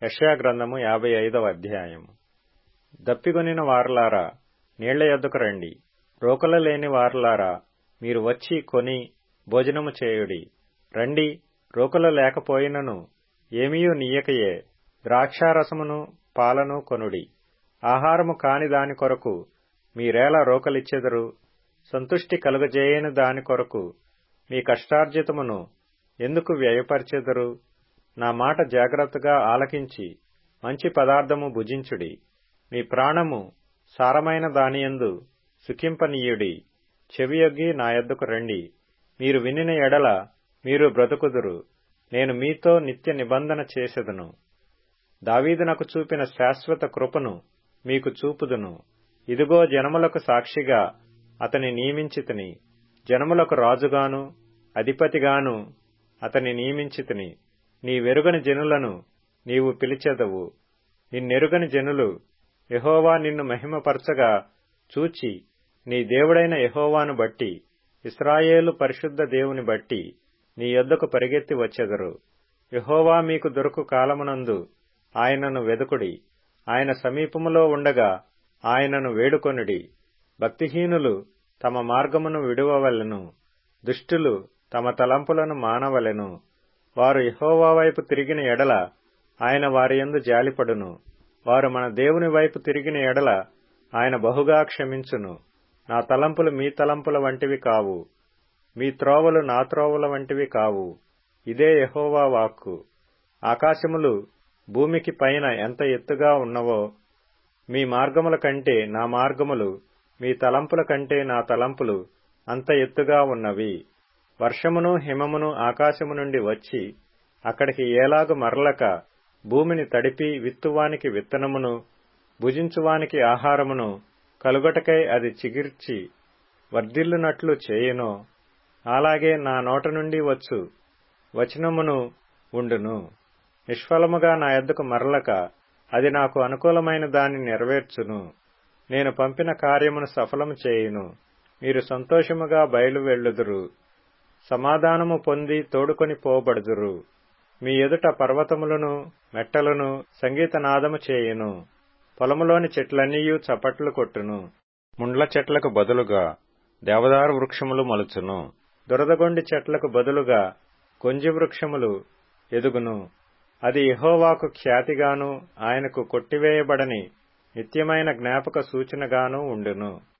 యెషయా గ్రంథము యాభై ఐదవ అధ్యాయము దప్పిగొనిన వారలారా నీళ్ల యొద్దకు రండి రోకల లేని వారలారా మీరు వచ్చి కొని భోజనము చేయుడి రండి రోకలు లేకపోయినను ఏమీయూ నీయకయే ద్రాక్షారసమును పాలను కొనుడి ఆహారము కాని దాని కొరకు మీరేలా రోకలిచ్చెదరు సంతుష్టి కలుగజేయని దాని కొరకు మీ కష్టార్జితమును ఎందుకు వ్యయపరిచెదరు నా మాట జాగ్రత్తగా ఆలకించి మంచి పదార్థము భుజించుడి మీ ప్రాణము సారమైన దానియందు సుఖింపనీయుడి చెవియొగ్గి నా యొద్దకు రండి మీరు వినిన ఎడల మీరు బ్రతుకుదురు నేను మీతో నిత్య నిబంధన చేసెదను దావీదునకు చూపిన శాశ్వత కృపను మీకు చూపుదును ఇదిగో జనములకు సాక్షిగా అతని నియమించితిని జనములకు రాజుగాను అధిపతిగాను అతని నియమించితిని నీ వెరుగని జనులను నీవు పిలిచెదవు నిన్నెరుగని జనులు యహోవా నిన్ను మహిమపరచగా చూచి నీ దేవుడైన యహోవాను బట్టి ఇస్రాయేలు పరిశుద్ధ దేవుని బట్టి నీ యొద్దకు పరిగెత్తి వచ్చెదరు యహోవా మీకు దొరకు కాలమునందు ఆయనను వెదుకుడి ఆయన సమీపములో ఉండగా ఆయనను వేడుకొనుడి భక్తిహీనులు తమ మార్గమును విడువవలెను దుష్టులు తమ తలంపులను మానవలెను వారు యహోవా వైపు తిరిగిన ఎడల ఆయన వారి యందు జాలిపడును వారు మన దేవుని వైపు తిరిగిన ఎడల ఆయన బహుగా క్షమించును నా తలంపులు మీ తలంపుల వంటివి కావు మీ త్రోవలు నా త్రోవల వంటివి కావు ఇదే యహోవా వాక్కు ఆకాశములు భూమికి పైన ఎంత ఎత్తుగా ఉన్నవో మీ మార్గముల కంటే నా మార్గములు మీ తలంపుల కంటే నా తలంపులు అంత ఎత్తుగా ఉన్నవి వర్షమును హిమమును ఆకాశము నుండి వచ్చి అక్కడికి ఏలాగు మరలక భూమిని తడిపి విత్తువానికి విత్తనమును భుజించువానికి ఆహారమును కలుగటకై అది చిగిర్చి వర్ధిల్లునట్లు చేయునో అలాగే నా నోట నుండి వచ్చు వచనమును ఉండును నిష్ఫలముగా నా ఎద్దకు మరలక అది నాకు అనుకూలమైన దాన్ని నెరవేర్చును నేను పంపిన కార్యమును సఫలము చేయును మీరు సంతోషముగా బయలు వెళ్ళుదురు సమాధానము పొంది తోడుకొని పోబడుదురు మీ ఎదుట పర్వతములను మెట్టలను సంగీతనాదము చేయును పొలములోని చెట్లన్నీయూ చప్పట్లు కొట్టును ముండ్ల చెట్లకు బదులుగా దేవదారు వృక్షములు మలుచును దురదగొండి చెట్లకు బదులుగా కొంజి వృక్షములు ఎదుగును అది యహోవాకు ఖ్యాతిగాను ఆయనకు కొట్టివేయబడని నిత్యమైన జ్ఞాపక సూచనగాను ఉండును